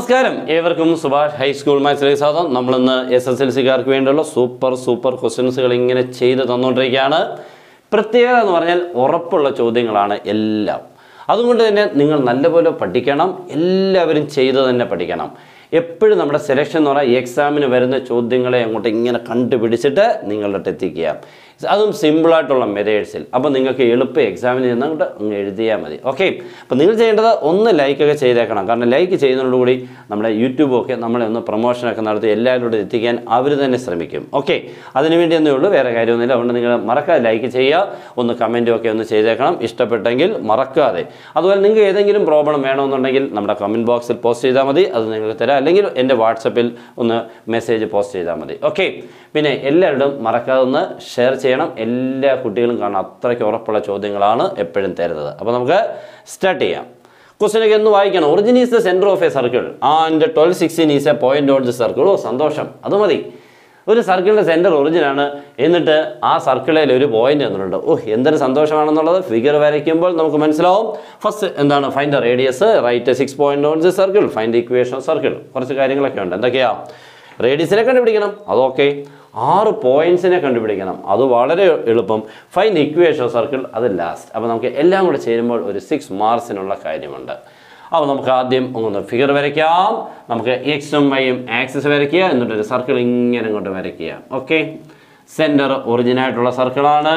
നമസ്കാരം ഏവർക്കും സുഭാഷ് ഹൈസ്കൂൾ മാത്സിലേക്ക് സ്വാഗതം നമ്മളിന്ന് എസ് എസ് എൽ സിക്കാർക്ക് വേണ്ടിയുള്ള സൂപ്പർ സൂപ്പർ ക്വസ്റ്റ്യൻസുകൾ ഇങ്ങനെ ചെയ്ത് തന്നുകൊണ്ടിരിക്കുകയാണ് പ്രത്യേകത എന്ന് പറഞ്ഞാൽ ഉറപ്പുള്ള ചോദ്യങ്ങളാണ് എല്ലാം അതുകൊണ്ട് തന്നെ നിങ്ങൾ നല്ലപോലെ പഠിക്കണം എല്ലാവരും ചെയ്ത് തന്നെ പഠിക്കണം എപ്പോഴും നമ്മുടെ സെലക്ഷൻ എന്ന് പറഞ്ഞാൽ എക്സാമിന് വരുന്ന ചോദ്യങ്ങളെ അങ്ങോട്ട് ഇങ്ങനെ കണ്ടുപിടിച്ചിട്ട് നിങ്ങളുടെ അടുത്ത് എത്തിക്കുക അതും സിമ്പിളായിട്ടുള്ള മെത്തേഡ്സിൽ അപ്പോൾ നിങ്ങൾക്ക് എളുപ്പം എക്സാമിന് ചെന്നങ്ങോട്ട് അങ്ങ് എഴുതിയാൽ മതി ഓക്കെ അപ്പോൾ നിങ്ങൾ ചെയ്യേണ്ടത് ഒന്ന് ലൈക്കൊക്കെ ചെയ്തേക്കണം കാരണം ലൈക്ക് ചെയ്യുന്നതോടുകൂടി നമ്മുടെ യൂട്യൂബൊക്കെ നമ്മളെ ഒന്ന് പ്രൊമോഷനൊക്കെ നടത്തി എല്ലാവരോടും എത്തിക്കാൻ അവർ തന്നെ ശ്രമിക്കും ഓക്കെ അതിനുവേണ്ടി എന്നേ ഉള്ളൂ വേറെ കാര്യമൊന്നുമില്ല അതുകൊണ്ട് നിങ്ങൾ മറക്കാതെ ലൈക്ക് ചെയ്യുക ഒന്ന് കമൻറ്റും ഒക്കെ ഒന്ന് ചെയ്തേക്കണം ഇഷ്ടപ്പെട്ടെങ്കിൽ മറക്കാതെ അതുപോലെ നിങ്ങൾക്ക് ഏതെങ്കിലും പ്രോബ്ലം വേണമെന്നുണ്ടെങ്കിൽ നമ്മുടെ കമൻറ്റ് ബോക്സിൽ പോസ്റ്റ് ചെയ്താൽ മതി അത് നിങ്ങൾക്ക് തരാം അല്ലെങ്കിൽ എൻ്റെ വാട്സപ്പിൽ ഒന്ന് മെസ്സേജ് പോസ്റ്റ് ചെയ്താൽ മതി ഓക്കെ പിന്നെ എല്ലാവരോടും മറക്കാതെ ഒന്ന് ഷെയർ ചെയ്യണം എല്ലാ കുട്ടികളും കാണാൻ അത്രയ്ക്ക് ഉറപ്പുള്ള ചോദ്യങ്ങളാണ് എപ്പോഴും തരുന്നത് അപ്പോൾ നമുക്ക് സ്റ്റാർട്ട് ചെയ്യാം ക്വസ്റ്റ്യനൊക്കെ ഒന്ന് വായിക്കണം origin is the centre of a circle and twelve sixteen is a point on the circle ഓ സന്തോഷം അത് മതി ഒരു സർക്കിളിൻ്റെ സെൻറ്റർ ഒറിജിനാണ് എന്നിട്ട് ആ സർക്കിളിൽ ഒരു പോയിന്റ് തന്നിട്ടുണ്ട് ഓ എന്തൊരു സന്തോഷമാണെന്നുള്ളത് ഫിഗർ വരയ്ക്കുമ്പോൾ നമുക്ക് മനസ്സിലാവും ഫസ്റ്റ് എന്താണ് find the radius right six point on the circle find equation of circle കുറച്ച് കാര്യങ്ങളൊക്കെ ഉണ്ട് എന്തൊക്കെയാ റേഡിയസിനെ കണ്ടുപിടിക്കണം അതൊക്കെ ആറ് പോയിന്റ്സിനെ കണ്ടുപിടിക്കണം അത് വളരെ എളുപ്പം ഫൈൻഡ് ഇക്വേഷൻ ഓഫ് സർക്കിൾ അത് ലാസ്റ്റ് അപ്പോൾ നമുക്ക് എല്ലാം കൂടെ ചേരുമ്പോൾ ഒരു സിക്സ് മാർക്സിനുള്ള കാര്യമുണ്ട് അപ്പോൾ നമുക്ക് ആദ്യം ഒന്ന് ഫിഗർ വരയ്ക്കാം നമുക്ക് എക്സും വൈയും ആക്സിസ് വരയ്ക്കുക എന്നിട്ട് ഒരു സർക്കിൾ ഇങ്ങനെ അങ്ങോട്ട് വരയ്ക്കുക ഓക്കെ സെൻറ്റർ ഒറിജിനായിട്ടുള്ള സർക്കിളാണ്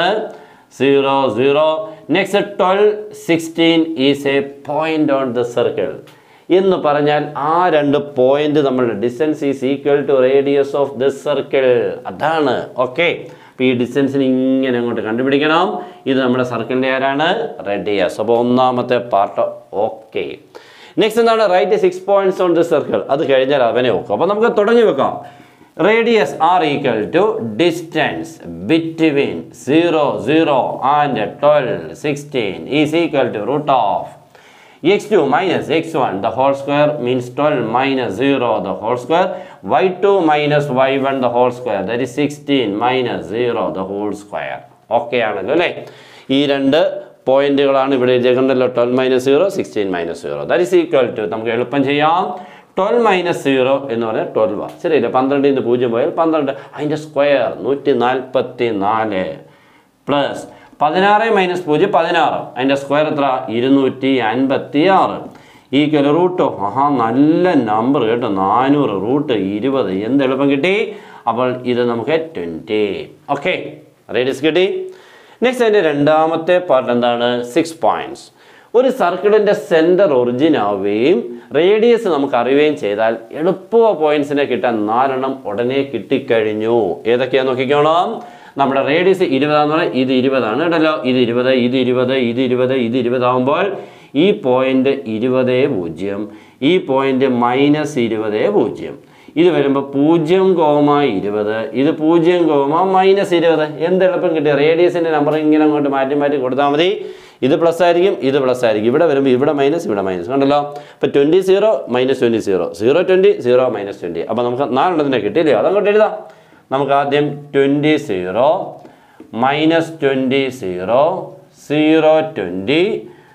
zero zero next twelve sixteen is a point on the circle എന്ന് പറഞ്ഞാൽ ആ രണ്ട് പോയിന്റ് നമ്മളുടെ distance is equal to radius of the circle അതാണ് ഓക്കെ അപ്പോൾ ഈ ഡിസ്റ്റൻസിന് ഇങ്ങനെ അങ്ങോട്ട് കണ്ടുപിടിക്കണം ഇത് നമ്മുടെ സർക്കിളിൻ്റെ ആരാണ് റേഡിയസ് അപ്പോൾ ഒന്നാമത്തെ പാർട്ട് ഓക്കെ നെക്സ്റ്റ് എന്താണ് right six points on the circle അത് കഴിഞ്ഞാൽ അവനെ നോക്കും അപ്പോൾ നമുക്ക് തുടങ്ങി വെക്കാം radius R equal to distance between zero zero and twelve sixteen is equal to root of x2 minus x1 the whole square means 12 minus 0 the whole square y2 minus y1 the whole square that is 16 minus 0 the whole square okay ആണല്ലോ അല്ലേ ഈ രണ്ട് പോയിന്റുകളാണ് ഇവിടെ എഴുതിയേക്കണ്ടല്ലോ twelve minus zero sixteen minus zero that is equal to നമുക്ക് എളുപ്പം ചെയ്യാം ട്വൽവ് മൈനസ് സീറോ എന്ന് പറഞ്ഞാൽ ട്വൽവ് ശരിയല്ലേ പന്ത്രണ്ടിൽ നിന്ന് പൂജ്യം പോയാൽ പന്ത്രണ്ട് അതിൻ്റെ സ്ക്വയർ നൂറ്റി നാൽപ്പത്തി നാല് പ്ലസ് പതിനാറ് മൈനസ് പൂജ്യം പതിനാറ് അതിൻ്റെ സ്ക്വയർ എത്ര ഇരുന്നൂറ്റി അൻപത്തി ആറ് ഈക്വൽ റൂട്ടോ മഹാ നല്ല നമ്പർ കേട്ടോ നാനൂറ് റൂട്ട് ഇരുപത് എന്ത് എളുപ്പം കിട്ടി അപ്പോൾ ഇത് നമുക്ക് ട്വൻറ്റി ഓക്കെ റേഡിയസ് കിട്ടി നെക്സ്റ്റ് അതിൻ്റെ രണ്ടാമത്തെ പാർട്ട് എന്താണ് സിക്സ് പോയിൻറ്റ്സ് ഒരു സർക്കിളിൻ്റെ സെൻറ്റർ ഒറിജിൻ ആവുകയും റേഡിയസ് നമുക്ക് അറിയുകയും ചെയ്താൽ എളുപ്പ പോയിന്റ്സിനെ കിട്ടാൻ നാലെണ്ണം ഉടനെ കിട്ടിക്കഴിഞ്ഞു ഏതൊക്കെയാ നോക്കിക്കോണം നമ്മുടെ റേഡിയസ് ഇരുപതാന്ന് പറഞ്ഞാൽ ഇത് ഇരുപതാണ് കേട്ടല്ലോ ഇത് ഇരുപത് ഇത് ഇരുപത് ഇത് ഇരുപത് ഇത് ഇരുപതാകുമ്പോൾ ഈ പോയിന്റ് ഇരുപത് പൂജ്യം ഈ പോയിന്റ് മൈനസ് ഇരുപത് പൂജ്യം ഇത് വരുമ്പോൾ പൂജ്യം കോമ ഇരുപത് ഇത് പൂജ്യം കോമ മൈനസ് ഇരുപത് എന്ത് എളുപ്പം കിട്ടിയ റേഡിയസിൻ്റെ നമ്പർ ഇങ്ങനെ അങ്ങോട്ട് മാറ്റി മാറ്റി കൊടുത്താൽ മതി ഇത് പ്ലസ് ആയിരിക്കും ഇത് പ്ലസ് ആയിരിക്കും ഇവിടെ വരുമ്പോൾ ഇവിടെ മൈനസ് ഇവിടെ മൈനസ് കണ്ടല്ലോ അപ്പോൾ twenty zero minus twenty zero zero twenty zero minus twenty അപ്പോൾ നമുക്ക് നാലെണ്ണത്തിനെ കിട്ടിയില്ലയോ അതങ്ങോട്ട് എഴുതാം നമുക്ക് ആദ്യം twenty zero minus twenty zero zero twenty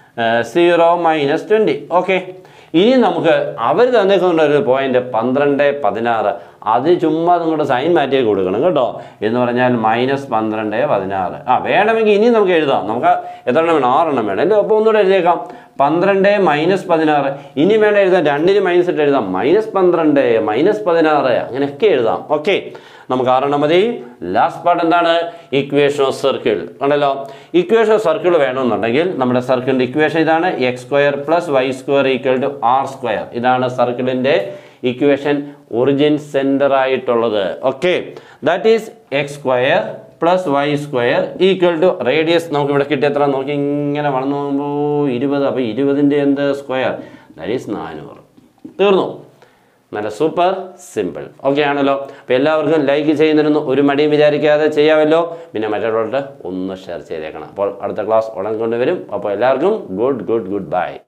zero minus twenty okay ഇനി നമുക്ക് അവർ തന്നേക്കുന്ന ഒരു പോയിന്റ് പന്ത്രണ്ട് പതിനാറ് അത് ചുമ്മാ നിങ്ങളുടെ സൈൻ മാറ്റി കൊടുക്കണം കേട്ടോ എന്ന് പറഞ്ഞാൽ മൈനസ് പന്ത്രണ്ട് പതിനാറ് ആ വേണമെങ്കിൽ ഇനി നമുക്ക് എഴുതാം നമുക്ക് എത്ര എണ്ണം വേണം ആറെണ്ണം വേണം അല്ലേ അപ്പോൾ ഒന്നുകൂടെ എഴുതിയേക്കാം പന്ത്രണ്ട് മൈനസ് പതിനാറ് ഇനി വേണ്ട എഴുതാം രണ്ടിന് മൈനസ് ഇട്ട് എഴുതാം മൈനസ് പന്ത്രണ്ട് മൈനസ് പതിനാറ് അങ്ങനെയൊക്കെ എഴുതാം ഓക്കെ നമുക്ക് ആറെണ്ണം മതി ലാസ്റ്റ് പാർട്ട് എന്താണ് ഇക്വേഷൻ ഓഫ് സർക്കിൾ കണ്ടല്ലോ ഇക്വേഷൻ ഓഫ് സർക്കിൾ വേണമെന്നുണ്ടെങ്കിൽ നമ്മുടെ സർക്കിളിൻ്റെ ഇക്വേഷൻ ഇതാണ് X square plus Y square equal to R square ഇതാണ് സർക്കിളിൻ്റെ ഇക്വേഷൻ ഒറിജിൻ സെൻറ്റർ ആയിട്ടുള്ളത് okay that is X square plus Y square equal to radius നമുക്ക് ഇവിടെ കിട്ടിയ എത്ര നോക്കി ഇങ്ങനെ വളർന്നു പോകുമ്പോൾ ഇരുപത് അപ്പോൾ ഇരുപതിൻ്റെ എന്ത് സ്ക്വയർ ദാറ്റ് ഈസ് നാനൂറ് തീർന്നു നല്ല സൂപ്പർ സിമ്പിൾ ഓക്കെ ആണല്ലോ അപ്പോൾ എല്ലാവർക്കും ലൈക്ക് ചെയ്യുന്നതിനൊന്നും ഒരു മടിയും വിചാരിക്കാതെ ചെയ്യാമല്ലോ പിന്നെ മറ്റുള്ളവരുടെ ഒന്ന് ഷെയർ ചെയ്തേക്കണം അപ്പോൾ അടുത്ത ക്ലാസ് ഉടൻ കൊണ്ടുവരും അപ്പോൾ എല്ലാവർക്കും ഗുഡ് ഗുഡ് ഗുഡ് ബൈ